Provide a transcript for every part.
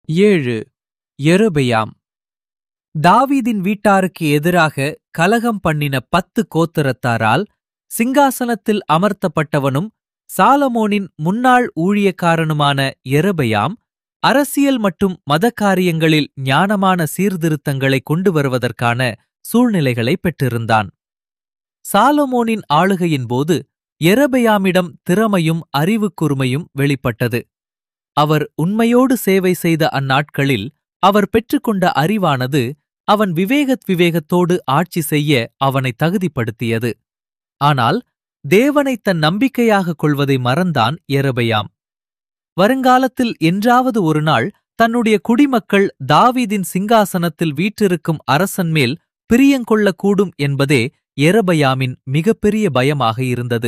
ஏழு யெரொபெயாம் தாவீதின் வீட்டாருக்கு எதிராக கலகம் பண்ணின பத்து கோத்திரத்தாரால் சிங்காசனத்தில் அமர்த்தப்பட்டவனும் சாலமோனின் முன்னாள் ஊழியக்காரனுமான யெரொபெயாம் அரசியல் மற்றும் மத காரியங்களில் ஞானமான சீர்திருத்தங்களை கொண்டு வருவதற்கான சூழ்நிலைகளை பெற்றிருந்தான் சாலமோனின் ஆளுகையின் போது யெரொபெயாமிடம் திறமையும் அறிவுக்கூர்மையும் வெளிப்பட்டது அவர் உண்மையோடு சேவை செய்த அந்நாட்களில் அவர் பெற்றுக்கொண்ட அறிவானது அவன் விவேகத் விவேகத்தோடு ஆட்சி செய்ய அவனை தகுதிப்படுத்தியது ஆனால் தேவனை தன் நம்பிக்கையாகக் கொள்வதை மறந்தான் யெரொபெயாம் வருங்காலத்தில் என்றாவது ஒருநாள் தன்னுடைய குடிமக்கள் தாவீதின் சிங்காசனத்தில் வீற்றிருக்கும் அரசன் மேல் பிரியங்கொள்ளக்கூடும் என்பதே யெரொபெயாமின் மிகப்பெரிய பயமாக இருந்தது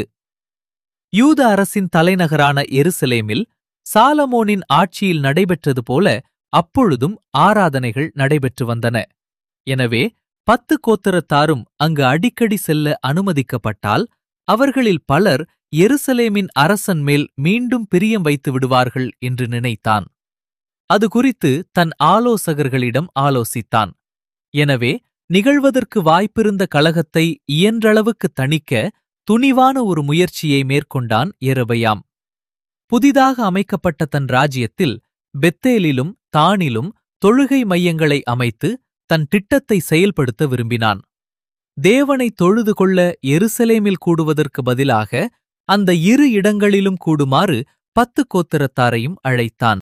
யூத அரசின் தலைநகரான எருசலேமில் சாலமோனின் ஆட்சியில் நடைபெற்றது போல அப்பொழுதும் ஆராதனைகள் நடைபெற்று வந்தன எனவே பத்து கோத்திரத்தாரும் அங்கு அடிக்கடி செல்ல அனுமதிக்கப்பட்டால் அவர்களில் பலர் எருசலேமின் அரசன் மேல் மீண்டும் பிரியம் வைத்து விடுவார்கள் என்று நினைத்தான் அது குறித்து தன் ஆலோசகர்களிடம் ஆலோசித்தான் எனவே நிகழ்வதற்கு வாய்ப்பிருந்த கலகத்தை இயன்றளவுக்கு தணிக்க துணிவான ஒரு முயற்சியை மேற்கொண்டான் எரபயாம் புதிதாக அமைக்கப்பட்ட தன் ராஜ்யத்தில் பெத்தேலிலும் தானிலும் தொழுகை மையங்களை அமைத்து தன் திட்டத்தை செயல்படுத்த விரும்பினான் தேவனை தொழுது கொள்ள எருசலேமில் கூடுவதற்கு பதிலாக அந்த இரு இடங்களிலும் கூடுமாறு பத்து கோத்திரத்தாரையும் அழைத்தான்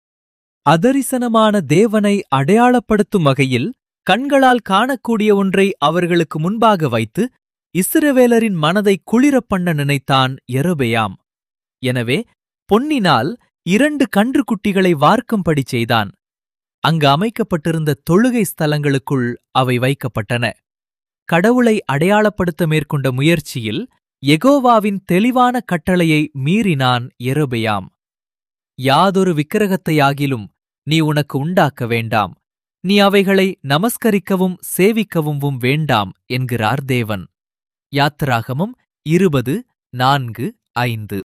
அதரிசனமான தேவனை அடையாளப்படுத்தும் வகையில் கண்களால் காணக்கூடிய ஒன்றை அவர்களுக்கு முன்பாக வைத்து இஸ்ரவேலரின் மனதை குளிரப் பண்ண நினைத்தான் எரொபெயாம் எனவே பொன்னினால் இரண்டு கன்றுக்குட்டிகளை வார்க்கும்படி செய்தான் அங்கு அமைக்கப்பட்டிருந்த தொழுகை ஸ்தலங்களுக்குள் அவை வைக்கப்பட்டன கடவுளை அடையாளப்படுத்த மேற்கொண்ட முயற்சியில் எகோவாவின் தெளிவான கட்டளையை மீறினான் எரொபெயாம் யாதொரு விக்கிரகத்தையாகிலும் நீ உனக்கு உண்டாக்க வேண்டாம் நீ அவைகளை நமஸ்கரிக்கவும் சேவிக்கவும் வேண்டாம் என்கிறார் தேவன் யாத்திராகமம் இருபது நான்கு ஐந்து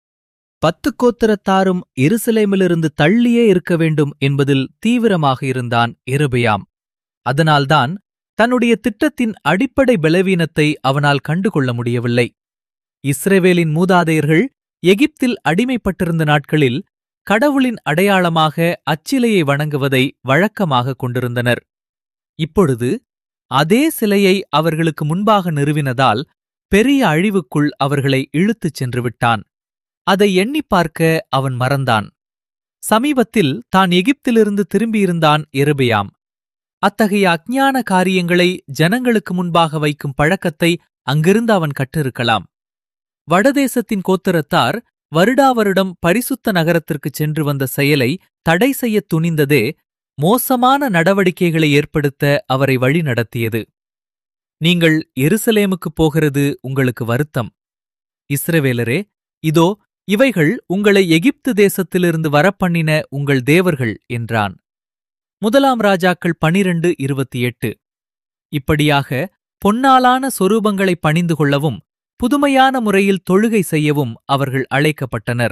பத்து கோத்திரத்தாரும் எருசலேமிலிருந்து தள்ளியே இருக்க வேண்டும் என்பதில் தீவிரமாக இருந்தான் எருபயாம் அதனால்தான் தன்னுடைய திட்டத்தின் அடிப்படை பலவீனத்தை அவனால் கண்டுகொள்ள முடியவில்லை இஸ்ரேவேலின் மூதாதையர்கள் எகிப்தில் அடிமைப்பட்டிருந்த நாட்களில் கடவுளின் அடையாளமாக அச்சிலையை வணங்குவதை வழக்கமாக கொண்டிருந்தனர் இப்பொழுது அதே சிலையை அவர்களுக்கு முன்பாக நிறுவினதால் பெரிய அழிவுக்குள் அவர்களை இழுத்துச் சென்று விட்டான் அதை எண்ணிப் பார்க்க அவன் மறந்தான் சமீபத்தில் தான் எகிப்திலிருந்து திரும்பியிருந்தான் எருபெயாம் அத்தகைய அஞ்ஞான காரியங்களை ஜனங்களுக்கு முன்பாக வைக்கும் பழக்கத்தை அங்கிருந்து அவன் கற்றிருக்கலாம் வடதேசத்தின் கோத்திரத்தார் வருடா வருடம் பரிசுத்த நகரத்திற்குச் சென்று வந்த செயலை தடை செய்யத் துணிந்ததே மோசமான நடவடிக்கைகளை ஏற்படுத்த அவரை வழிநடத்தியது நீங்கள் எருசலேமுக்குப் போகிறது உங்களுக்கு வருத்தம் இஸ்ரவேலரே இதோ இவைகள் உங்களை எகிப்து தேசத்திலிருந்து வரப்பண்ணின உங்கள் தேவர்கள் என்றான் முதலாம் ராஜாக்கள் பனிரண்டு இருபத்தி எட்டு இப்படியாக பொன்னாலான சொரூபங்களை பணிந்து கொள்ளவும் புதுமையான முறையில் தொழுகை செய்யவும் அவர்கள் அழைக்கப்பட்டனர்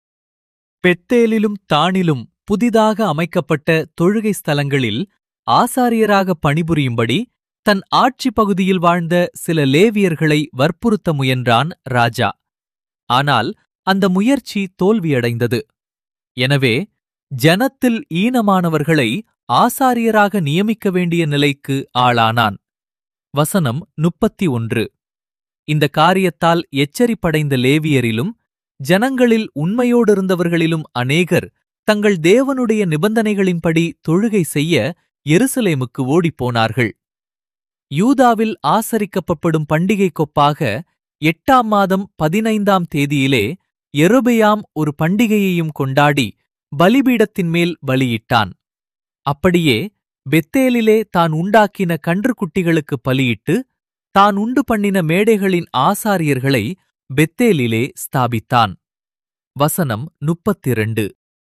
பெத்தேலிலும் தானிலும் புதிதாக அமைக்கப்பட்ட தொழுகை ஸ்தலங்களில் ஆசாரியராக பணிபுரியும்படி தன் ஆட்சி பகுதியில் வாழ்ந்த சில லேவியர்களை வற்புறுத்த முயன்றான் ராஜா ஆனால் அந்த முயற்சி தோல்வியடைந்தது எனவே ஜனத்தில் ஈனமானவர்களை ஆசாரியராக நியமிக்க வேண்டிய நிலைக்கு ஆளானான் வசனம் முப்பத்தி ஒன்று இந்த காரியத்தால் எச்சரிப்படைந்த லேவியரிலும் ஜனங்களில் உண்மையோடிருந்தவர்களிலும் அநேகர் தங்கள் தேவனுடைய நிபந்தனைகளின்படி தொழுகை செய்ய எருசலேமுக்கு ஓடிப்போனார்கள் யூதாவில் ஆசரிக்கப்படும் பண்டிகை கொப்பாக எட்டாம் மாதம் பதினைந்தாம் தேதியிலே எருபெயாம் ஒரு பண்டிகையையும் கொண்டாடி பலிபீடத்தின் மேல் பலியிட்டான் அப்படியே பெத்தேலிலே தான் உண்டாக்கின கன்றுக்குட்டிகளுக்கு பலியிட்டு தான் உண்டு பண்ணின மேடைகளின் ஆசாரியர்களை பெத்தேலிலே ஸ்தாபித்தான் வசனம் முப்பத்திரண்டு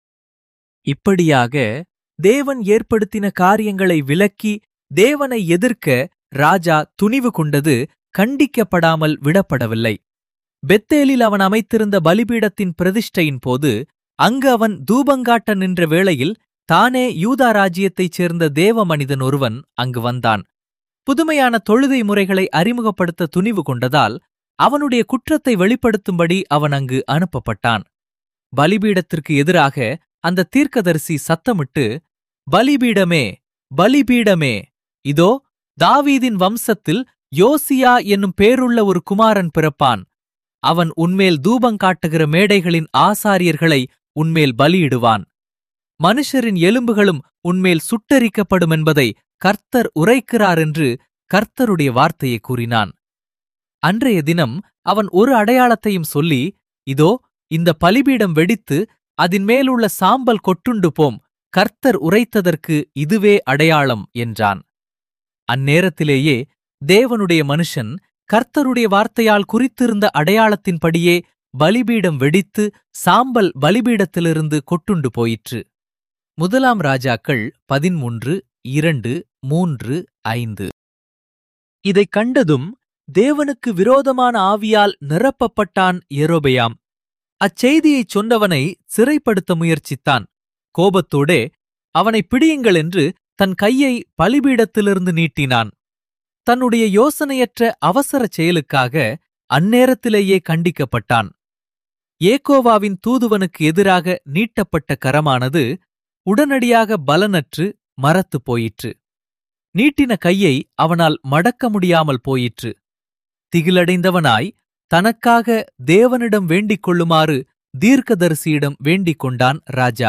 இப்படியாக தேவன் ஏற்படுத்தின காரியங்களை விலக்கி தேவனை எதிர்க்க ராஜா துணிவு கொண்டது கண்டிக்கப்படாமல் விடப்படவில்லை பெத்தேலில் அவன் அமைத்திருந்த பலிபீடத்தின் பிரதிஷ்டையின் போது அங்கு அவன் தூபங்காட்ட நின்ற வேளையில் தானே யூதா ராஜ்யத்தைச் சேர்ந்த தேவ மனிதன் ஒருவன் அங்கு வந்தான் புதுமையான தொழுகை முறைகளை அறிமுகப்படுத்த துணிவு கொண்டதால் அவனுடைய குற்றத்தை வெளிப்படுத்தும்படி அவன் அங்கு அனுப்பப்பட்டான் பலிபீடத்திற்கு எதிராக அந்த தீர்க்கதரிசி சத்தமிட்டு பலிபீடமே பலிபீடமே இதோ தாவீதின் வம்சத்தில் யோசியா என்னும் பேருள்ள ஒரு குமாரன் பிறப்பான் அவன் உன்மேல் தூபங்காட்டுகிற மேடைகளின் ஆசாரியர்களை உன்மேல் பலியிடுவான் மனுஷரின் எலும்புகளும் உன்மேல் சுட்டரிக்கப்படும் என்பதை கர்த்தர் உரைக்கிறார் என்று கர்த்தருடைய வார்த்தையை கூறினான் அன்றைய தினம் அவன் ஒரு அடையாளத்தையும் சொல்லி இதோ இந்த பலிபீடம் வெடித்து அதின் மேலுள்ள சாம்பல் கொட்டுண்டு போம் கர்த்தர் உரைத்ததற்கு இதுவே அடையாளம் என்றான் அந்நேரத்திலேயே தேவனுடைய மனுஷன் கர்த்தருடைய வார்த்தையால் குறித்திருந்த அடையாளத்தின்படியே பலிபீடம் வெடித்து சாம்பல் பலிபீடத்திலிருந்து கொட்டுண்டு போயிற்று முதலாம் ராஜாக்கள் பதிமூன்று இரண்டு மூன்று ஐந்து இதைக் கண்டதும் தேவனுக்கு விரோதமான ஆவியால் நிரப்பப்பட்டான் எரோபெயாம் அச்செய்தியைச் சொன்னவனை சிறைப்படுத்த முயற்சித்தான் கோபத்தோடே அவனை பிடியுங்கள் என்று தன் கையை பலிபீடத்திலிருந்து நீட்டினான் தன்னுடைய யோசனையற்ற அவசரச் செயலுக்காக அந்நேரத்திலேயே கண்டிக்கப்பட்டான் ஏகோவாவின் தூதுவனுக்கு எதிராக நீட்டப்பட்ட கரமானது உடனடியாக பலனற்று மரத்துப் போயிற்று நீட்டின கையை அவனால் மடக்க முடியாமல் போயிற்று திகிலடைந்தவனாய் தனக்காக தேவனிடம் வேண்டிக் கொள்ளுமாறு தீர்க்கதரிசியிடம் வேண்டிக் கொண்டான் ராஜா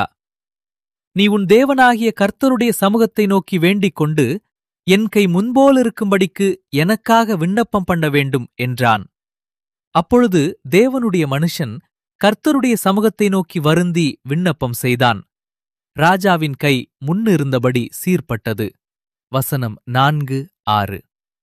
நீ உன் தேவனாகிய கர்த்தருடைய சமூகத்தை நோக்கி வேண்டிக் கொண்டு என் கை முன்போலிருக்கும்படிக்கு எனக்காக விண்ணப்பம் பண்ண வேண்டும் என்றான் அப்பொழுது தேவனுடைய மனுஷன் கர்த்தருடைய சமூகத்தை நோக்கி வருந்தி விண்ணப்பம் செய்தான் ராஜாவின் கை முன்னிருந்தபடி சீர்பட்டது வசனம் நான்கு ஆறு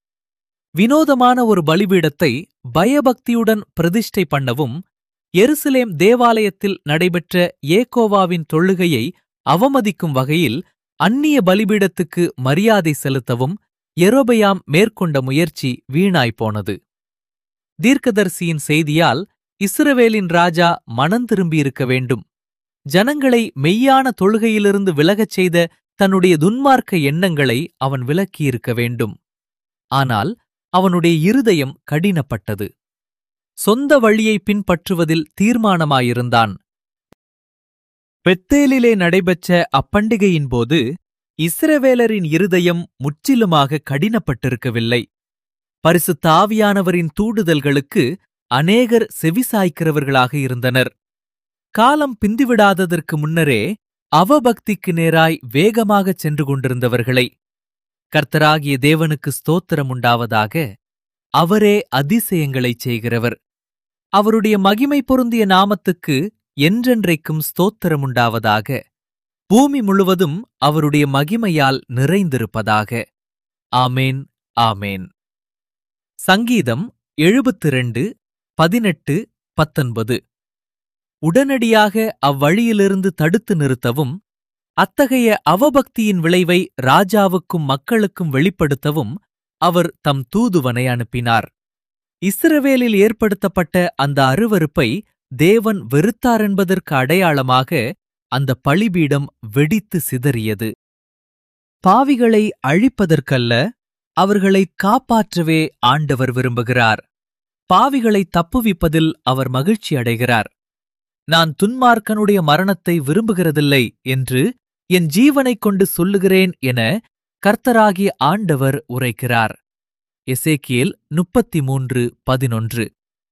வினோதமான ஒரு பலிபீடத்தை பயபக்தியுடன் பிரதிஷ்டை பண்ணவும் எருசலேம் தேவாலயத்தில் நடைபெற்ற ஏகோவாவின் தொழுகையை அவமதிக்கும் வகையில் அந்நிய பலிபீடத்துக்கு மரியாதை செலுத்தவும் எரோபயாம் மேற்கொண்ட முயற்சி வீணாய்ப்போனது தீர்க்கதரிசியின் செய்தியால் இஸ்ரவேலின் ராஜா மனம் திரும்பியிருக்க வேண்டும் ஜனங்களை மெய்யான தொழுகையிலிருந்து விலகச் செய்த தன்னுடைய துன்மார்க்க எண்ணங்களை அவன் விலக்கியிருக்க வேண்டும் ஆனால் அவனுடைய இருதயம் கடினப்பட்டது சொந்த வழியை பின்பற்றுவதில் தீர்மானமாயிருந்தான் பெத்தேலிலே நடைபெற்ற அப்பண்டிகையின்போது இஸ்ரவேலரின் இருதயம் முற்றிலுமாக கடினப்பட்டிருக்கவில்லை பரிசுத்த ஆவியானவரின் தூண்டுதல்களுக்கு அநேகர் செவிசாய்க்கிறவர்களாக இருந்தனர் காலம் பிந்திவிடாததற்கு முன்னரே அவபக்திக்கு நேராய் வேகமாகச் சென்று கொண்டிருந்தவர்களை கர்த்தராகிய தேவனுக்கு ஸ்தோத்திரம் உண்டாவதாக அவரே அதிசயங்களைச் செய்கிறவர் அவருடைய மகிமை பொருந்திய நாமத்துக்கு என்றென்றைக்கும் ஸ்தோத்திரம் உண்டாவதாக பூமி முழுவதும் அவருடைய மகிமையால் நிறைந்திருப்பதாக ஆமேன் ஆமேன் சங்கீதம் எழுபத்து ரெண்டு பதினெட்டு பத்தொன்பது உடனடியாக அவ்வழியிலிருந்து தடுத்து நிறுத்தவும் அத்தகைய அவபக்தியின் விளைவை ராஜாவுக்கும் மக்களுக்கும் வெளிப்படுத்தவும் அவர் தம் தூதுவனை அனுப்பினார் இஸ்ரவேலில் ஏற்படுத்தப்பட்ட அந்த அருவருப்பை தேவன் வெறுத்தாரென்பதற்கு அடையாளமாக அந்த பலிபீடம் வெடித்து சிதறியது பாவிகளை அழிப்பதற்கல்ல அவர்களை காப்பாற்றவே ஆண்டவர் விரும்புகிறார் பாவிகளை தப்புவிப்பதில் அவர் மகிழ்ச்சி அடைகிறார் நான் துன்மார்க்கனுடைய மரணத்தை விரும்புகிறதில்லை என்று என் ஜீவனைக் கொண்டு சொல்லுகிறேன் என கர்த்தராகிய ஆண்டவர் உரைக்கிறார் எசேக்கியேல் முப்பத்தி மூன்று பதினொன்று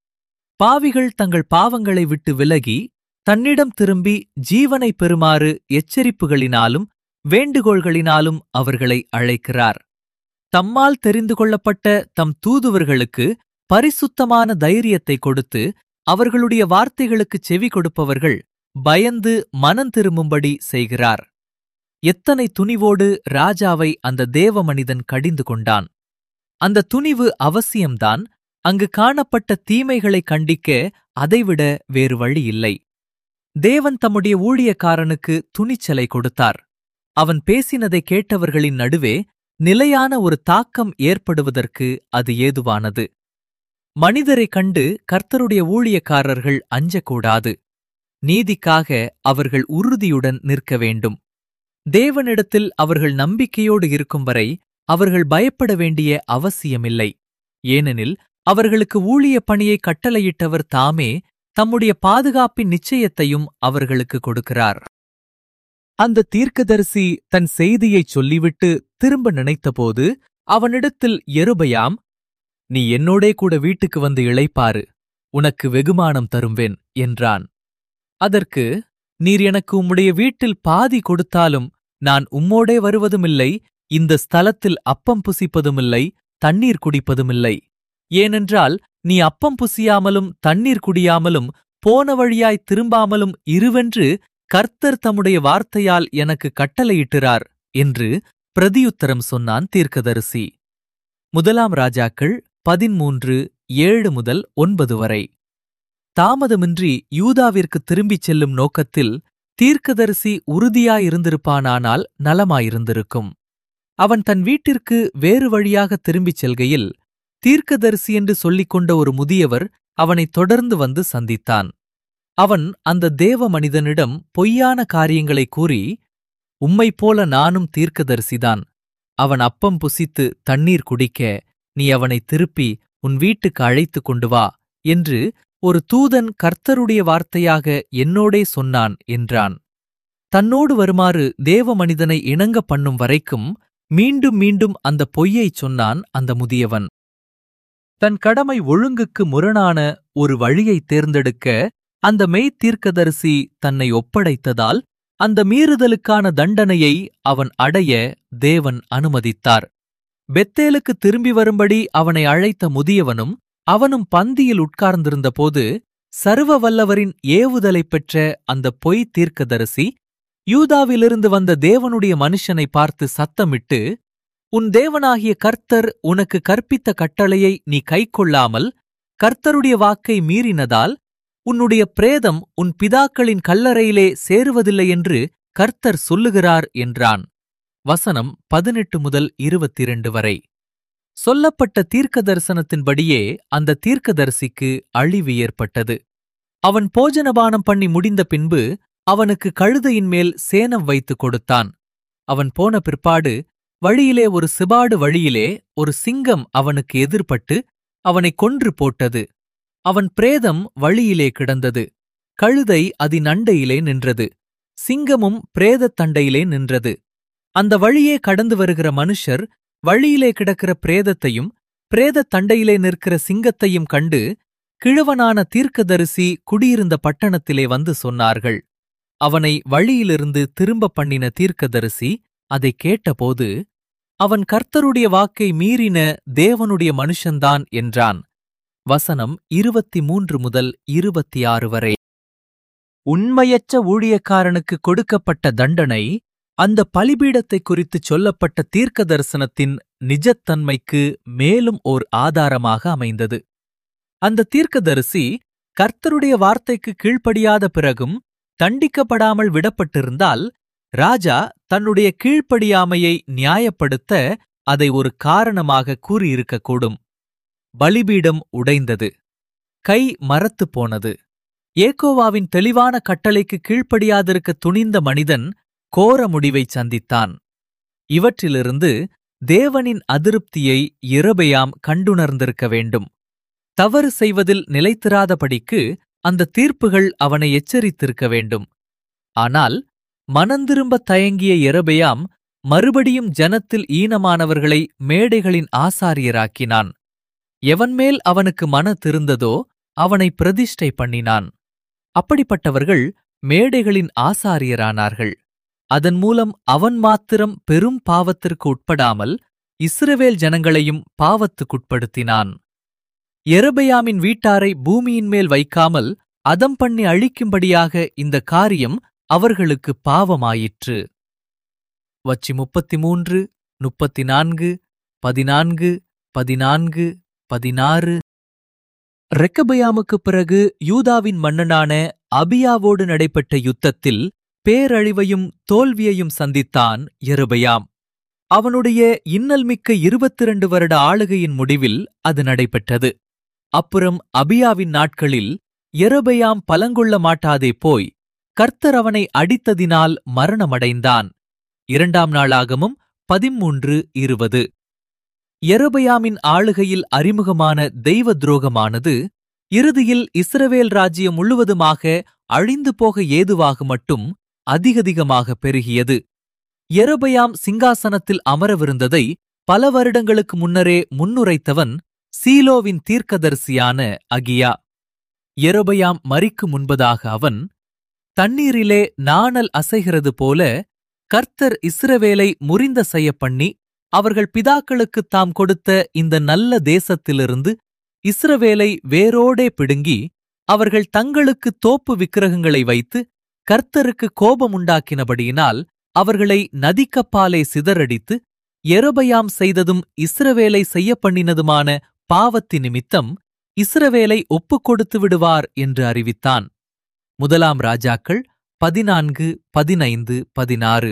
பாவிகள் தங்கள் பாவங்களை விட்டு விலகி தன்னிடம் திரும்பி ஜீவனை பெறுமாறு எச்சரிப்புகளினாலும் வேண்டுகோள்களினாலும் அவர்களை அழைக்கிறார் தம்மால் தெரிந்து கொள்ளப்பட்ட தம் தூதுவர்களுக்கு பரிசுத்தமான தைரியத்தை கொடுத்து அவர்களுடைய வார்த்தைகளுக்குச் செவி கொடுப்பவர்கள் பயந்து மனம் திரும்பும்படி செய்கிறார் எத்தனை துணிவோடு ராஜாவை அந்த தேவ மனிதன் கடிந்து கொண்டான் அந்த துணிவு அவசியம்தான் அங்கு காணப்பட்ட தீமைகளை கண்டிக்க அதைவிட வேறு வழி இல்லை தேவன் தம்முடைய ஊழியக்காரனுக்கு துணிச்சலை கொடுத்தார் அவன் பேசினதை கேட்டவர்களின் நடுவே நிலையான ஒரு தாக்கம் ஏற்படுவதற்கு அது ஏதுவானது மனிதரைக் கண்டு கர்த்தருடைய ஊழியக்காரர்கள் அஞ்சக்கூடாது நீதிக்காக அவர்கள் உறுதியுடன் நிற்க வேண்டும் தேவனிடத்தில் அவர்கள் நம்பிக்கையோடு இருக்கும் வரை அவர்கள் பயப்பட வேண்டிய அவசியமில்லை ஏனெனில் அவர்களுக்கு ஊழிய பணியை கட்டளையிட்டவர் தாமே தம்முடைய பாதுகாப்பின் நிச்சயத்தையும் அவர்களுக்கு கொடுக்கிறார் அந்த தீர்க்கதரிசி தன் செய்தியைச் சொல்லிவிட்டு திரும்ப நினைத்தபோது அவனிடத்தில் எருபயாம் நீ என்னோடே கூட வீட்டுக்கு வந்து இளைப்பாரு உனக்கு வெகுமானம் தருவேன் என்றான் அதற்கு நீர் எனக்கு உம்முடைய வீட்டில் பாதி கொடுத்தாலும் நான் உம்மோடே வருவதுமில்லை இந்த ஸ்தலத்தில் அப்பம் புசிப்பதுமில்லை தண்ணீர் குடிப்பதுமில்லை ஏனென்றால் நீ அப்பம் புசியாமலும் தண்ணீர் குடியாமலும் போன வழியாய் திரும்பாமலும் இருவென்று கர்த்தர் தம்முடைய வார்த்தையால் எனக்கு கட்டளையிட்டிரார் என்று பிரதியுத்தரம் சொன்னான் தீர்க்கதரிசி முதலாம் ராஜாக்கள் பதிமூன்று ஏழு முதல் ஒன்பது வரை தாமதமின்றி யூதாவிற்கு திரும்பிச் செல்லும் நோக்கத்தில் தீர்க்கதரிசி உறுதியாயிருந்திருப்பானானால் நலமாயிருந்திருக்கும் அவன் தன் வீட்டிற்கு வேறு வழியாக திரும்பிச் செல்கையில் தீர்க்கதரிசி என்று சொல்லிக் கொண்ட ஒரு முதியவர் அவனை தொடர்ந்து வந்து சந்தித்தான் அவன் அந்த தேவ மனிதனிடம் பொய்யான காரியங்களை கூறி உம்மைப் போல நானும் தீர்க்கதரிசிதான் அவன் அப்பம் புசித்து தண்ணீர் குடிக்க நீ அவனை திருப்பி உன் வீட்டுக்கு அழைத்துக் கொண்டு வா என்று ஒரு தூதன் கர்த்தருடைய வார்த்தையாக என்னோடே சொன்னான் என்றான் தன்னோடு வருமாறு தேவ மனிதனை இணங்க பண்ணும் வரைக்கும் மீண்டும் மீண்டும் அந்த பொய்யைச் சொன்னான் அந்த முதியவன் தன் கடமை ஒழுங்குக்கு முரணான ஒரு வழியைத் தேர்ந்தெடுக்க அந்த மெய்த்தீர்க்கதரிசி தன்னை ஒப்படைத்ததால் அந்த மீறுதலுக்கான தண்டனையை அவன் அடைய தேவன் அனுமதித்தார் பெத்தேலுக்கு திரும்பி வரும்படி அவனை அழைத்த முதியவனும் அவனும் பந்தியில் உட்கார்ந்திருந்தபோது சர்வ வல்லவரின் ஏவுதலைப் பெற்ற அந்த பொய் தீர்க்கதரிசி யூதாவிலிருந்து வந்த தேவனுடைய மனுஷனை பார்த்து சத்தமிட்டு உன் தேவனாகிய கர்த்தர் உனக்கு கற்பித்த கட்டளையை நீ கைக்கொள்ளாமல் கர்த்தருடைய வாக்கை மீறினதால் உன்னுடைய பிரேதம் உன் பிதாக்களின் கல்லறையிலே சேருவதில்லை என்று கர்த்தர் சொல்லுகிறார் என்றான் வசனம் பதினெட்டு முதல் இருபத்திரண்டு வரை சொல்லப்பட்ட தீர்க்க தரிசனத்தின்படியே அந்த தீர்க்கதரிசிக்கு அழிவு ஏற்பட்டது அவன் போஜனபானம் பண்ணி முடிந்த பின்பு அவனுக்கு கழுதையின் மேல் சேனம் வைத்துக் கொடுத்தான் அவன் போன பிற்பாடு வழியிலே ஒரு சிபாடு வழியிலே ஒரு சிங்கம் அவனுக்கு எதிர்ப்பட்டு அவனை கொன்று போட்டது அவன் பிரேதம் வழியிலே கிடந்தது கழுதை அதினண்டையிலே நின்றது சிங்கமும் பிரேதத் தண்டையிலே நின்றது அந்த வழியே கடந்து வருகிற மனுஷர் வழியிலே கிடக்கிற பிரேதத்தையும் பிரேதத் தண்டையிலே நிற்கிற சிங்கத்தையும் கண்டு கிழவனான தீர்க்கதரிசி குடியிருந்த பட்டணத்திலே வந்து சொன்னார்கள் அவனை வழியிலிருந்து திரும்ப பண்ணின தீர்க்கதரிசி அதைக் கேட்டபோது அவன் கர்த்தருடைய வாக்கை மீறின தேவனுடைய மனுஷன்தான் என்றான் வசனம் இருபத்தி மூன்று முதல் இருபத்தி ஆறு வரை உண்மையற்ற ஊழியக்காரனுக்கு கொடுக்கப்பட்ட தண்டனை அந்த பலிபீடத்தை குறித்துச் சொல்லப்பட்ட தீர்க்க தரிசனத்தின் நிஜத்தன்மைக்கு மேலும் ஓர் ஆதாரமாக அமைந்தது அந்த தீர்க்கதரிசி கர்த்தருடைய வார்த்தைக்கு கீழ்ப்படியாத பிறகும் தண்டிக்கப்படாமல் விடப்பட்டிருந்தால் ராஜா தன்னுடைய கீழ்ப்படியாமையை நியாயப்படுத்த அதை ஒரு காரணமாக கூறியிருக்கக்கூடும் பலிபீடம் உடைந்தது கை மரத்துப் போனது ஏகோவாவின் தெளிவான கட்டளைக்கு கீழ்ப்படியாதிருக்க துணிந்த மனிதன் கோர முடிவைச் சந்தித்தான் இவற்றிலிருந்து தேவனின் அதிருப்தியை இரபெயாம் கண்டுணர்ந்திருக்க வேண்டும் தவறு செய்வதில் நிலைத்திராதபடிக்கு அந்த தீர்ப்புகள் அவனை எச்சரித்திருக்க வேண்டும் ஆனால் மனந்திரும்ப தயங்கிய எரபெயாம் மறுபடியும் ஜனத்தில் ஈனமானவர்களை மேடைகளின் ஆசாரியராக்கினான் எவன்மேல் அவனுக்கு மன திருந்ததோ அவனை பிரதிஷ்டை பண்ணினான் அப்படிப்பட்டவர்கள் மேடைகளின் ஆசாரியரானார்கள் அதன் மூலம் அவன் மாத்திரம் பெரும் பாவத்திற்கு உட்படாமல் இஸ்ரவேல் ஜனங்களையும் பாவத்துக்குட்படுத்தினான் எரபெயாமின் வீட்டாரை பூமியின் மேல் வைக்காமல் அதம் பண்ணி அழிக்கும்படியாக இந்த காரியம் அவர்களுக்கு பாவமாயிற்று வச்சி முப்பத்தி மூன்று முப்பத்தி நான்கு பதினான்கு பதினான்கு பதினாறு ரெக்கபயாமுக்குப் பிறகு யூதாவின் மன்னனான அபியாவோடு நடைபெற்ற யுத்தத்தில் பேரழிவையும் தோல்வியையும் சந்தித்தான் எருபயாம் அவனுடைய இன்னல்மிக்க இருபத்திரண்டு வருட ஆளுகையின் முடிவில் அது நடைபெற்றது அப்புறம் அபியாவின் நாட்களில் எரபயாம் பலங்கொள்ள மாட்டாதே போய் கர்த்தர் அவனை அடித்ததினால் மரணமடைந்தான் இரண்டாம் நாளாகமும் பதிமூன்று இருபது எரபயாமின் ஆளுகையில் அறிமுகமான தெய்வ துரோகமானது இறுதியில் இஸ்ரவேல் ராஜ்யம் முழுவதுமாக அழிந்து போக ஏதுவாக மட்டும் அதிகதிகமாக பெருகியது எரபயாம் சிங்காசனத்தில் அமரவிருந்ததை பல வருடங்களுக்கு முன்னரே முன்னுரைத்தவன் சீலோவின் தீர்க்கதரிசியான அகியா எரபயாம் மறிக்கு முன்பதாக அவன் தண்ணீரிலே நாணல் அசைகிறது போல கர்த்தர் இஸ்ரவேலை முறிந்த செய்ய பண்ணி அவர்கள் பிதாக்களுக்குத் தாம் கொடுத்த இந்த நல்ல தேசத்திலிருந்து இஸ்ரவேலை வேரோடே பிடுங்கி அவர்கள் தங்களுக்கு தோப்பு விக்கிரகங்களை வைத்து கர்த்தருக்கு கோபமுண்டாக்கினபடியினால் அவர்களை நதிக்கப்பாலே சிதறடித்து எரபயாம் செய்ததும் இஸ்ரவேலை செய்யப்பண்ணினதுமான பாவத்தி நிமித்தம் இஸ்ரவேலை ஒப்புக் கொடுத்து விடுவார் என்று அறிவித்தான் முதலாம் ராஜாக்கள் பதினான்கு பதினைந்து பதினாறு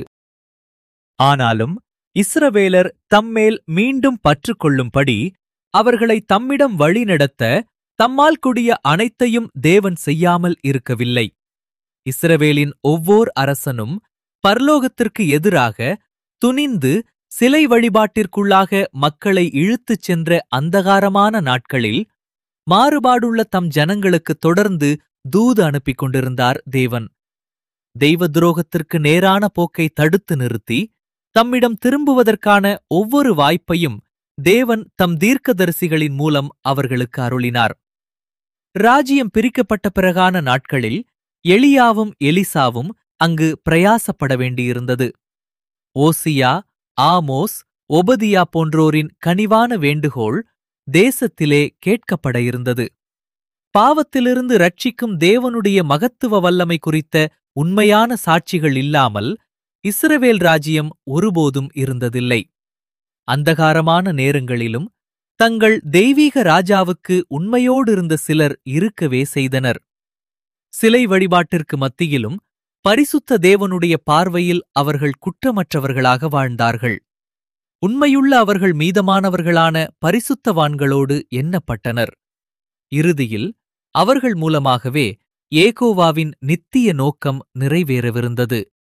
ஆனாலும் இஸ்ரவேலர் தம்மேல் மீண்டும் பற்று கொள்ளும்படி அவர்களை தம்மிடம் வழிநடத்த தம்மால் கூடிய அனைத்தையும் தேவன் செய்யாமல் இருக்கவில்லை இஸ்ரவேலின் ஒவ்வோர் அரசனும் பரலோகத்திற்கு எதிராக துணிந்து சிலை வழிபாட்டிற்குள்ளாக மக்களை இழுத்துச் சென்ற அந்தகாரமான நாட்களில் மாறுபாடுள்ள தம் ஜனங்களுக்கு தொடர்ந்து தூது அனுப்பிக் கொண்டிருந்தார் தேவன் தெய்வ துரோகத்திற்கு நேரான போக்கை தடுத்து நிறுத்தி தம்மிடம் திரும்புவதற்கான ஒவ்வொரு வாய்ப்பையும் தேவன் தம் தீர்க்கதரிசிகளின் மூலம் அவர்களுக்கு அருளினார் ராஜ்யம் பிரிக்கப்பட்ட பிறகான நாட்களில் எலியாவும் எலிசாவும் அங்கு பிரயாசப்பட வேண்டியிருந்தது ஓசியா ஆமோஸ் ஒபதியா போன்றோரின் கனிவான வேண்டுகோள் தேசத்திலே கேட்கப்பட இருந்தது பாவத்திலிருந்து ரட்சிக்கும் தேவனுடைய மகத்துவ வல்லமை குறித்த உண்மையான சாட்சிகள் இல்லாமல் இஸ்ரவேல் ராஜ்யம் ஒருபோதும் இருந்ததில்லை அந்தகாரமான நேரங்களிலும் தங்கள் தெய்வீக ராஜாவுக்கு உண்மையோடு இருந்த சிலர் இருக்கவே செய்தனர் சிலை வழிபாட்டிற்கு மத்தியிலும் பரிசுத்த தேவனுடைய பார்வையில் அவர்கள் குற்றமற்றவர்களாக வாழ்ந்தார்கள் உண்மையுள்ள அவர்கள் மீதமானவர்களான பரிசுத்தவான்களோடு எண்ணப்பட்டனர் இறுதியில் அவர்கள் மூலமாகவே ஏகோவாவின் நித்திய நோக்கம் நிறைவேறவிருந்தது